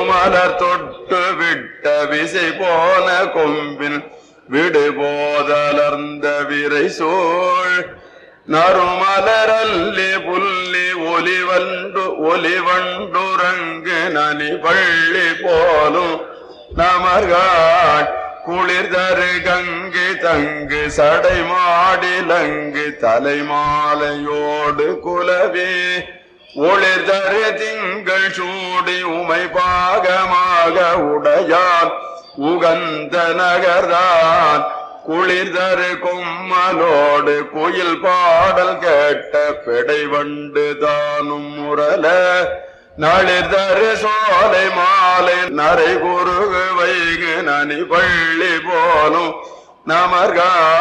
மலர் தொட்டு விட்ட விசை போன கொம்பின் விடு போதலர்ந்த விரை சோழ் நறுமலரல்லி புல்லி ஒலிவண்டு ஒலிவண்டுரங்கு நனி பள்ளி போலும் நமர்காட் குளிர் தரு கங்கு தங்கு சடை மாடிலங்கு தலைமாலையோடு குலவே ஒளிர் தரு திங்கள் சூடி உமை பாகமாக உடையான் உகந்த நகர்தான் குளிர் தரு கொம்மலோடு குயில் பாடல் கேட்ட பெடை வண்டு தானும் முரல நளிர் தரு சோலை மாலை நரை குறுகு வைகு நனி பள்ளி போலும் நமர்கா